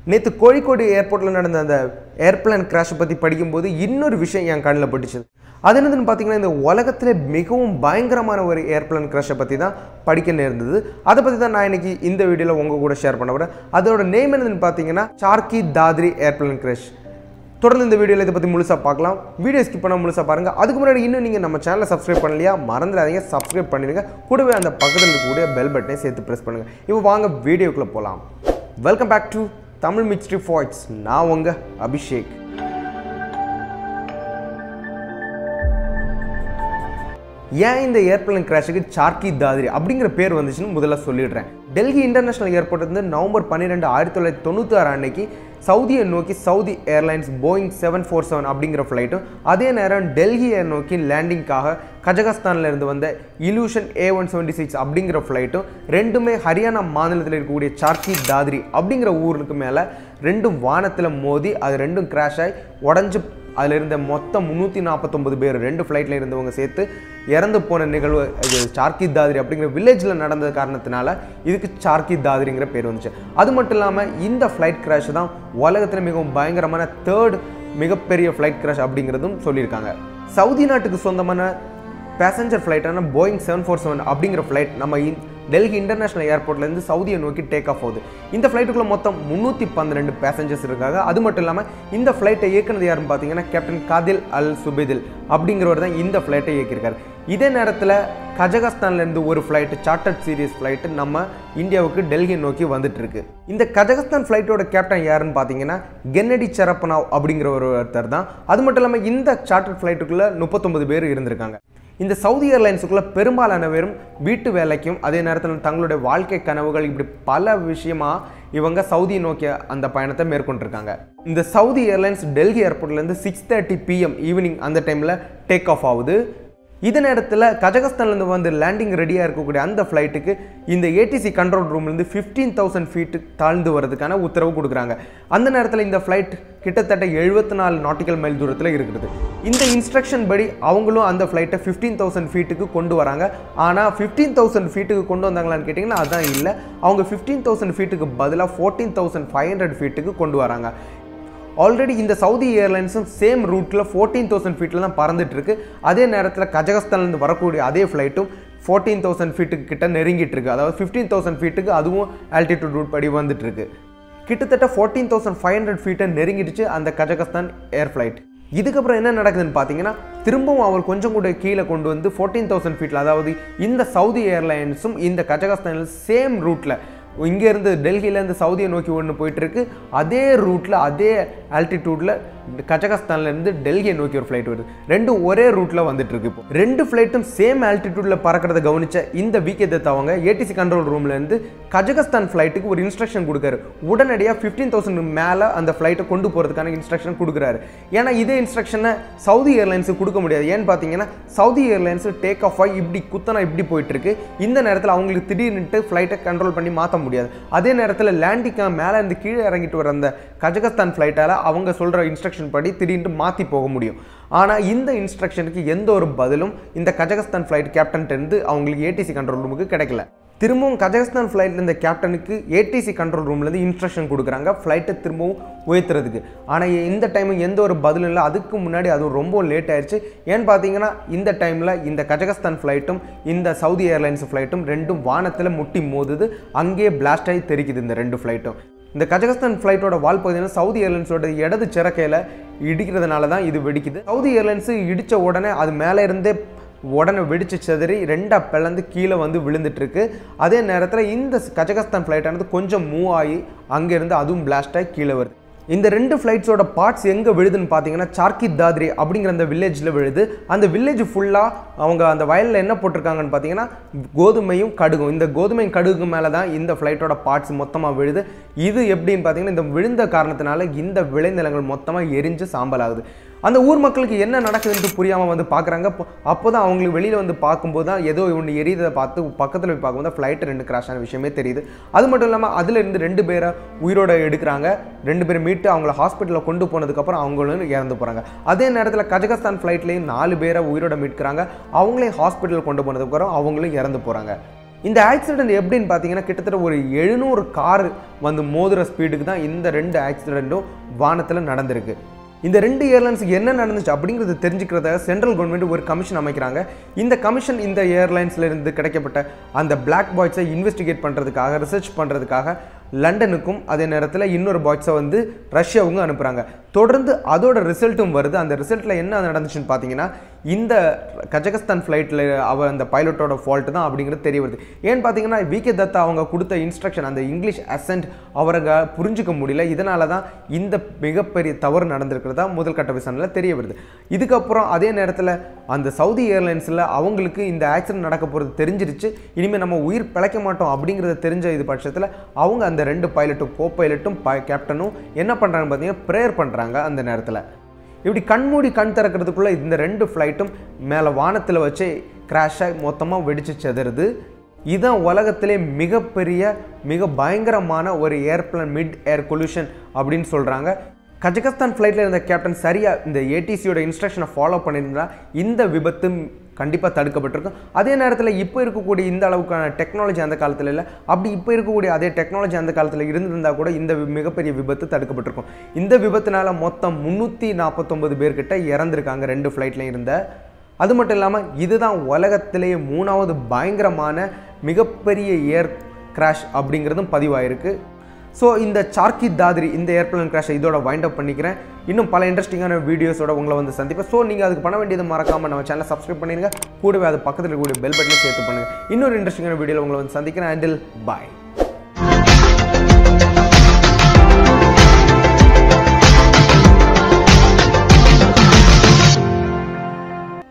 நேற்று கோழிக்கோடு ஏர்போர்ட்டில் நடந்த அந்த ஏர்பிளேன் கிராஷை பற்றி படிக்கும்போது இன்னொரு விஷயம் என் கண்ணில் பட்டுச்சு அது என்னதுன்னு பார்த்தீங்கன்னா இந்த உலகத்திலே மிகவும் பயங்கரமான ஒரு ஏர்பிளேன் கிராஷை பற்றி தான் படிக்க நேர்ந்தது அதை பற்றி தான் நான் இன்னைக்கு இந்த வீடியோவில் உங்கள் கூட ஷேர் பண்ண போகிறேன் அதோட நேம் என்னதுன்னு பார்த்தீங்கன்னா சார்கி தாத்ரி ஏர்பிளேன் கிராஷ் தொடர்ந்து இந்த வீடியோவில் இதை பற்றி முழுசாக பார்க்கலாம் வீடியோ ஸ்கிப் பண்ண முழுசாக பாருங்கள் அதுக்கு முன்னாடி இன்னும் நீங்கள் நம்ம சேனலை சப்ஸ்கிரைப் பண்ணலையா மறந்துடாதீங்க சப்ஸ்கிரைப் பண்ணிடுங்க கூடவே அந்த பக்கத்தில் இருக்கக்கூடிய பெல் பட்டனை சேர்த்து ப்ரெஸ் பண்ணுங்கள் இப்போ வாங்க வீடியோக்குள்ளே போகலாம் welcome back to Tamil mystery facts நான் உங்கள் அபிஷேக் ஏன் இந்த ஏர்பிளேன் கிராஷுக்கு சார்கி தாத்ரி அப்படிங்கிற பேர் வந்துச்சுன்னு முதல்ல சொல்லிடுறேன் டெல்லி இன்டர்நேஷனல் ஏர்போர்ட் வந்து நவம்பர் பன்னிரெண்டு ஆயிரத்தி தொள்ளாயிரத்தி தொண்ணூற்றி ஆறு அன்னைக்கு சவுதியை நோக்கி Saudi airlines Boeing seven four seven அப்படிங்கிற ஃப்ளைட்டும் அதே நேரம் டெல்லியை நோக்கி லேண்டிங்காக கஜகஸ்தானில் இருந்து வந்த Ilyushin A one seventy six அப்படிங்கிற ஃப்ளைட்டும் ரெண்டுமே ஹரியானா மாநிலத்தில் இருக்கக்கூடிய சார்கி தாத்ரி அப்படிங்கிற ஊருக்கு மேலே ரெண்டும் வானத்தில் மோதி அது ரெண்டும் கிராஷ் ஆகி உடஞ்சி அதில் இருந்த மொத்தம் முந்நூற்றி நாற்பத்தொம்பது பேர் ரெண்டு ஃப்ளைட்டில் இருந்தவங்க சேர்த்து இறந்து போன நிகழ்வு இது சார்கி தாத்ரி அப்படிங்கிற வில்லேஜில் நடந்த காரணத்தினால இதுக்கு சார்கி தாத்ரிங்கிற பேர் வந்துச்சு அது மட்டும் இல்லாமல் இந்த ஃப்ளைட் கிராஷ் தான் உலகத்தில் மிகவும் பயங்கரமான தேர்ட் மிகப்பெரிய ஃப்ளைட் கிராஷ் அப்படிங்கிறதும் சொல்லியிருக்காங்க சவுதி நாட்டுக்கு சொந்தமான பேசஞ்சர் ஃப்ளைட்டான போயிங் செவன் ஃபோர் செவன் அப்படிங்கிற ஃப்ளைட் நம்ம இன் டெல்லி இன்டர்நேஷனல் ஏர்போர்ட்லேருந்து சவுதியை நோக்கி டேக் ஆஃப் ஆகுது இந்த ஃப்ளைட்டுக்குள்ளே மொத்தம் முந்நூற்றி பன்னிரெண்டு பேசஞ்சர்ஸ் இருக்காங்க அது மட்டும் இல்லாமல் இந்த ஃப்ளைட்டை இயக்குனது யாருன்னு பார்த்தீங்கன்னா கேப்டன் காதில் அல் சுபேதில் அப்படிங்கிறவர் தான் இந்த ஃப்ளைட்டை இயக்கியிருக்காரு இதே நேரத்தில் கஜகஸ்தான்லேருந்து ஒரு ஃப்ளைட்டு சார்ட்டர்ட் சீரியஸ் ஃப்ளைட்டு நம்ம இந்தியாவுக்கு டெல்லியை நோக்கி வந்துட்டு இருக்கு இந்த கஜகஸ்தான் ஃப்ளைட்டோட கேப்டன் யாருன்னு பார்த்தீங்கன்னா கென்னடி செரப்பனாவ் அப்படிங்கிற ஒரு ஒருத்தர் தான் அது மட்டும் இல்லாமல் இந்த சார்ட்டர்ட் ஃப்ளைட்டுக்குள்ளே முப்பத்தொன்பது பேர் இருந்திருக்காங்க இந்த சவுதி ஏர்லைன்ஸுக்குள்ள பெரும்பாலான பேரும் வீட்டு வேலைக்கும் அதே நேரத்தில் தங்களுடைய வாழ்க்கை கனவுகள் இப்படி பல விஷயமா இவங்க சவுதி நோக்கிய அந்த பயணத்தை மேற்கொண்டிருக்காங்க இந்த சவுதி ஏர்லைன்ஸ் டெல்லி ஏர்போர்ட்லேருந்து சிக்ஸ் தேர்ட்டி பிஎம் ஈவினிங் அந்த டைமில் டேக் ஆஃப் ஆகுது இதே நேரத்தில் கஜகஸ்தான்லேருந்து வந்து லேண்டிங் ரெடியாக இருக்கக்கூடிய அந்த ஃப்ளைட்டுக்கு இந்த ஏடிசி கண்ட்ரோல் ரூம்லேருந்து ஃபிஃப்டீன் தௌசண்ட் ஃபீட்டு தாழ்ந்து வரதுக்கான உத்தரவு கொடுக்குறாங்க அந்த நேரத்தில் இந்த ஃப்ளைட் கிட்டத்தட்ட எழுபத்தி நாலு நாட்டிக்கல் மைல் தூரத்தில் இருக்குது இந்த இன்ஸ்ட்ரக்ஷன் படி அவங்களும் அந்த ஃப்ளைட்டை ஃபிஃப்டீன் தௌசண்ட் ஃபீட்டுக்கு கொண்டு வராங்க ஆனால் ஃபிஃப்டீன் தௌசண்ட் ஃபீட்டுக்கு கொண்டு வந்தாங்களான்னு கேட்டிங்கன்னா அதான் இல்லை அவங்க ஃபிஃப்டீன் தௌசண்ட் ஃபீட்டுக்கு பதிலாக ஃபோர்டீன் தௌசண்ட் ஃபைவ் ஹண்ட்ரட் ஃபீட்டுக்கு கொண்டு வராங்க ஆல்ரெடி இந்த சவுதி ஏர்லைன்ஸும் சேம் ரூட்டில் ஃபோர்டீன் தௌசண்ட் ஃபீட்டில் தான் பறந்துட்டு இருக்கு அதே நேரத்தில் கஜகஸ்தான்லேருந்து வரக்கூடிய அதே ஃப்ளைட்டும் ஃபோர்டீன் தௌசண்ட் ஃபீட்டுக்கு கிட்ட நெருங்கிட்டு இருக்கு அதாவது ஃபிஃப்டீன் தௌசண்ட் ஃபீட்டுக்கு அதுவும் ஆல்டிடியூட் ரூட் படி வந்துட்டு இருக்கு கிட்டத்தட்ட ஃபோர்டீன் தௌசண்ட் ஃபைவ் ஹண்ட்ரட் ஃபீட்டை நெருங்கிடுச்சு அந்த கஜகஸ்தான் ஏர் ஃப்ளைட் இதுக்கப்புறம் என்ன நடக்குதுன்னு பார்த்தீங்கன்னா திரும்பவும் அவர் கொஞ்சம் கூட கீழே கொண்டு வந்து ஃபோர்டீன் தௌசண்ட் ஃபீட்டில் அதாவது இந்த சவுதி ஏர்லைன்ஸும் இந்த கஜகஸ்தானில் சேம் ரூட்டில் இங்கேருந்து டெல்லியிலேருந்து சவுதியை நோக்கி ஒன்று போயிட்டுருக்கு அதே ரூட்டில் அதே ஆல்டிடியூடில் கஜகஸ்தான்லேருந்து டெல்லியை நோக்கி ஒரு ஃப்ளைட் வருது ரெண்டும் ஒரே ரூட்டில் வந்துட்டு இருக்கு இப்போ ரெண்டு ஃப்ளைட்டும் சேம் ஆல்டிடியூடில் பறக்கிறத கவனிச்ச இந்த விகே தத் அவங்க ஏடிசி கண்ட்ரோல் ரூம்லேருந்து கஜகஸ்தான் ஃப்ளைட்டுக்கு ஒரு இன்ஸ்ட்ரக்ஷன் கொடுக்காரு உடனடியாக ஃபிஃப்டீன் தௌசண்ட் மேலே அந்த ஃப்ளைட்டை கொண்டு போகிறதுக்கான இன்ஸ்ட்ரக்ஷன் கொடுக்குறாரு ஏன்னா இதே இன்ஸ்ட்ரக்ஷனை சவுதி ஏர்லைன்ஸுக்கு கொடுக்க முடியாது ஏன்னு பார்த்தீங்கன்னா சவுதி ஏர்லைன்ஸ் டேக் ஆஃப் ஆகி இப்படி குத்தனா இப்படி போயிட்டு இருக்கு இந்த நேரத்தில் அவங்களுக்கு திடீர்னுட்டு ஃப்ளைட்டை கண்ட்ரோல் பண்ணி மாற்ற முடியாது அதே நேரத்தில் லேண்டிங்காக மேலே இருந்து கீழே இறங்கிட்டு வர அந்த கஜகஸ்தான் ஃப்ளைட்டால் அவங்க சொல்கிற இன்ஸ்ட்ரக்ஷன் படி திடீர்னு மாற்றி போக முடியும் ஆனால் இந்த இன்ஸ்ட்ரக்ஷனுக்கு எந்த ஒரு பதிலும் இந்த கஜகஸ்தான் ஃப்ளைட் கேப்டன்ட்டு அவங்களுக்கு ஏடிசி கண்ட்ரோல் ரூமுக்கு கிடைக்கல திரும்பவும் கஜகஸ்தான் ஃப்ளைட்டில் இந்த கேப்டனுக்கு ஏடிசி கண்ட்ரோல் ரூம்லேருந்து இன்ஸ்ட்ரக்ஷன் கொடுக்குறாங்க ஃப்ளைட்டை திரும்பவும் உயர்த்துறதுக்கு ஆனால் இந்த டைமு எந்த ஒரு பதிலும் இல்லை அதுக்கு முன்னாடி அது ரொம்ப லேட் ஆயிடுச்சு ஏன்னு பார்த்தீங்கன்னா இந்த டைமில் இந்த கஜகஸ்தான் ஃப்ளைட்டும் இந்த சவுதி ஏர்லைன்ஸ் ஃப்ளைட்டும் ரெண்டும் வானத்தில் முட்டி மோதுது அங்கேயே பிளாஸ்ட் ஆகி தெரிக்குது இந்த ரெண்டு ஃப்ளைட்டும் இந்த கஜகஸ்தான் ஃப்ளைட்டோட வால் பகுதியில் சவுதி ஏர்லைன்ஸோட இடது சிறக்கையில் இடிக்கிறதுனால தான் இது வெடிக்குது சவுதி ஏர்லைன்ஸு இடித்த உடனே அது மேலே இருந்தே உடனே வெடிச்சு செதறி ரெண்டாக பிளந்து கீழே வந்து விழுந்துட்டு இருக்கு அதே நேரத்தில் இந்த கஜகஸ்தான் ஃப்ளைட்டானது கொஞ்சம் மூவ் ஆகி அங்கேருந்து அதுவும் பிளாஸ்ட் ஆகி கீழே வருது இந்த ரெண்டு ஃப்ளைட்ஸோட பார்ட்ஸ் எங்கே விழுதுன்னு பார்த்தீங்கன்னா சார்கி தாத்ரி அப்படிங்கிற அந்த வில்லேஜில் விழுது அந்த வில்லேஜ் ஃபுல்லாக அவங்க அந்த வயலில் என்ன போட்டிருக்காங்கன்னு பார்த்தீங்கன்னா கோதுமையும் கடுகும் இந்த கோதுமையும் கடுகு மேலே தான் இந்த ஃப்ளைட்டோட பார்ட்ஸ் மொத்தமாக விழுது இது எப்படின்னு பார்த்தீங்கன்னா இந்த விழுந்த காரணத்தினால இந்த விளைநிலங்கள் மொத்தமாக எரிஞ்சு சாம்பல் ஆகுது அந்த ஊர் மக்களுக்கு என்ன நடக்குதுன்ட்டு புரியாமல் வந்து பார்க்குறாங்க அப்போ தான் அவங்களுக்கு வெளியில் வந்து பார்க்கும்போது தான் ஏதோ ஒன்று எரியுதை பார்த்து பக்கத்தில் போய் பார்க்கும்போது ஃப்ளைட்டு ரெண்டு கிராஷ் ஆன விஷயமே தெரியுது அது மட்டும் இல்லாமல் அதில் இருந்து ரெண்டு பேரை உயிரோட எடுக்கிறாங்க ரெண்டு பேரும் மீட்டு அவங்கள ஹாஸ்பிட்டலில் கொண்டு போனதுக்கப்புறம் அவங்களும் இறந்து போகிறாங்க அதே நேரத்தில் கஜகஸ்தான் ஃப்ளைட்லேயும் நாலு பேரை உயிரோட மீட்கிறாங்க அவங்களையும் ஹாஸ்பிட்டல் கொண்டு போனதுக்கப்புறம் அவங்களும் இறந்து போகிறாங்க இந்த ஆக்சிடென்ட் எப்படின்னு பார்த்தீங்கன்னா கிட்டத்தட்ட ஒரு எழுநூறு கார் வந்து மோதுற ஸ்பீடுக்கு தான் இந்த ரெண்டு ஆக்சிடெண்ட்டும் வானத்தில் நடந்திருக்கு இந்த ரெண்டு ஏர்லைன்ஸுக்கு என்ன நடந்துச்சு அப்படிங்கிறது தெரிஞ்சுக்கிறதாக சென்ட்ரல் கவர்மெண்ட் ஒரு கமிஷன் அமைக்கிறாங்க இந்த கமிஷன் இந்த ஏர்லைன்ஸ்ல இருந்து கிடைக்கப்பட்ட அந்த பிளாக் பாய்ஸை இன்வெஸ்டிகேட் பண்ணுறதுக்காக ரிசர்ச் பண்ணுறதுக்காக லண்டனுக்கும் அதே நேரத்தில் இன்னொரு பாய்ஸை வந்து ரஷ்யாவுக்கும் அனுப்புகிறாங்க தொடர்ந்து அதோட ரிசல்ட்டும் வருது அந்த ரிசல்ட்டில் என்ன நடந்துச்சுன்னு பார்த்தீங்கன்னா இந்த கஜகஸ்தான் ஃப்ளைட்டில் அவ அந்த பைலட்டோட ஃபால்ட் தான் அப்படிங்கிறது தெரிய வருது ஏன்னு பார்த்தீங்கன்னா விகே தத்தா அவங்க கொடுத்த இன்ஸ்ட்ரக்ஷன் அந்த இங்கிலீஷ் அசன்ட் அவரங்க புரிஞ்சுக்க முடியல இதனால தான் இந்த மிகப்பெரிய தவறு நடந்திருக்கிறதா முதல் கட்ட விசாரணையில் தெரிய வருது இதுக்கப்புறம் அதே நேரத்தில் அந்த சவுதி ஏர்லைன்ஸில் அவங்களுக்கு இந்த ஆக்சிடென்ட் நடக்க போகிறது தெரிஞ்சிருச்சு இனிமேல் நம்ம உயிர் பிழைக்க மாட்டோம் அப்படிங்கிறத தெரிஞ்ச இது பட்சத்தில் அவங்க அந்த ரெண்டு பைலட்டும் கோ பைலட்டும் கேப்டனும் என்ன பண்ணுறாங்க பார்த்தீங்கன்னா ப்ரேயர் பண்ணுறாங்க அந்த நேரத்தில் இப்படி கண்மூடி கண் திறக்கிறதுக்குள்ளே இந்த ரெண்டு ஃப்ளைட்டும் மேலே வானத்தில் வச்சு கிராஷ் ஆகி மொத்தமாக வெடிச்சு செதறுது இதுதான் உலகத்திலே மிகப்பெரிய மிக பயங்கரமான ஒரு ஏர்பிளன் மிட் ஏர் கொல்யூஷன் அப்படின்னு சொல்கிறாங்க கஜகஸ்தான் ஃப்ளைட்டில் இருந்த கேப்டன் சரியாக இந்த ஏடிசியோட இன்ஸ்ட்ரக்ஷனை ஃபாலோ பண்ணியிருந்தா இந்த விபத்து கண்டிப்பாக தடுக்கப்பட்டிருக்கும் அதே நேரத்தில் இப்போ இருக்கக்கூடிய இந்த அளவுக்கான டெக்னாலஜி அந்த காலத்தில் இல்லை அப்படி இப்போ இருக்கக்கூடிய அதே டெக்னாலஜி அந்த காலத்தில் இருந்திருந்தால் கூட இந்த வி- மிகப்பெரிய விபத்து தடுக்கப்பட்டிருக்கும் இந்த விபத்தினால மொத்தம் முந்நூற்றி நாற்பத்தொம்பது பேர்கிட்ட இறந்துருக்காங்க ரெண்டு ஃப்ளைட்லையும் இருந்த அது மட்டும் இல்லாமல் இதுதான் உலகத்திலேயே மூணாவது பயங்கரமான மிகப்பெரிய ஏர் கிராஷ் அப்படிங்கிறதும் பதிவாயிருக்கு ஸோ இந்த சார்கி தாத்ரி இந்த ஏர்பிளன் கிராஷை இதோட வைண்ட் அப் பண்ணிக்கிறேன் இன்னும் பல இன்ட்ரெஸ்டிங்கான வீடியோஸோட உங்களை வந்து சந்திப்பேன் ஸோ நீங்கள் அதுக்கு பண்ண வேண்டியது மறக்காமல் நம்ம சேனலை சப்ஸ்கிரைப் பண்ணிடுங்க கூடவே அது பக்கத்தில் இருக்கக்கூடிய பெல் பட்டனை சேர்த்து பண்ணுங்கள் இன்னொரு இன்ட்ரெஸ்டிங்கான வீடியோவில் உங்களை வந்து சந்திக்கிறேன் அண்டில் பாய்